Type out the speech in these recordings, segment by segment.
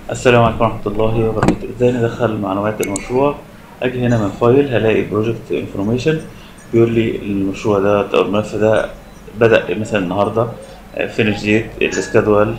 السلام عليكم ورحمة الله وبركاته ازاي ندخل معلومات المشروع اجي هنا من فايل هلاقي بروجكت انفورميشن بيقول لي المشروع ده او الملف ده بدأ مثلا النهاردة فينش ديت السكادوال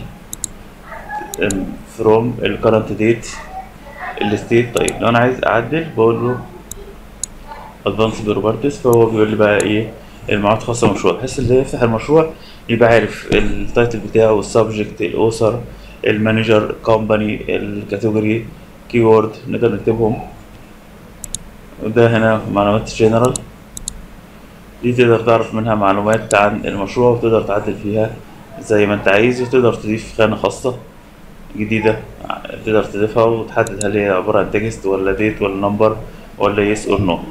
فروم الكرنت ديت الستيت طيب لو انا عايز اعدل بقول له ادفانس بروبرتيز فهو بيقول لي بقى ايه المعلومات الخاصة بالمشروع بحيث اللي يفتح المشروع يبقى عارف التايتل بتاعه السبجكت الاوثر المانجر كومباني الكاتيجوري كيورد نقدر نكتبهم وده هنا معلومات جنرال دي تقدر تعرف منها معلومات عن المشروع وتقدر تعدل فيها زي ما انت عايز وتقدر تضيف خانة خاصة جديدة تقدر تضيفها وتحدد هل هي عبارة عن تكست ولا ديت ولا نمبر ولا يس اور نو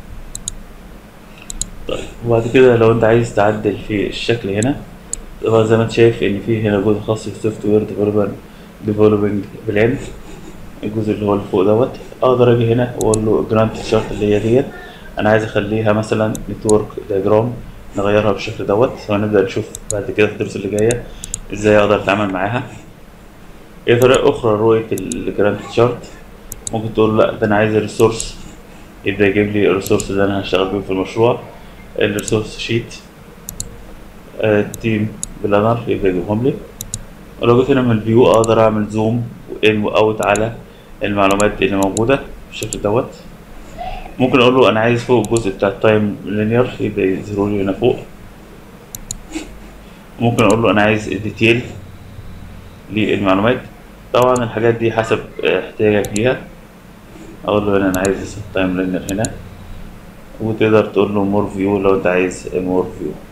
طيب وبعد كده لو انت عايز تعدل في الشكل هنا طبعا زي ما انت شايف ان في هنا جزء خاص بالسوفت وير ديفلوبر ديفلوبينج بلان الجزء اللي هو اللي فوق دوت اقدر اجي هنا واقول له جرانت شارت اللي هي ديت انا عايز اخليها مثلا نتورك دياجرام نغيرها بالشكل دوت وهنبدا نشوف بعد كده في الدروس اللي جايه ازاي اقدر اتعامل معاها هي طريقه اخرى لرؤيه الجرانت شارت ممكن تقول لا ده انا عايز الريسورس يبدا يجيب لي الريسورس اللي انا هشتغل بيه في المشروع الريسورس شيت التيم بلانر يبدا يجيبهم لي ولو جيت هنا من الفيو اقدر اعمل زوم وان واوت على المعلومات اللي موجوده بالشكل دوت ممكن اقول له انا عايز فوق الجزء بتاع التايم لينير يبدا يظهر لي هنا فوق ممكن اقول له انا عايز الديتيل للمعلومات طبعا الحاجات دي حسب احتياجك ليها اقول له هنا انا عايز التايم لينير هنا وتقدر تقول له مور فيو لو انت عايز مور فيو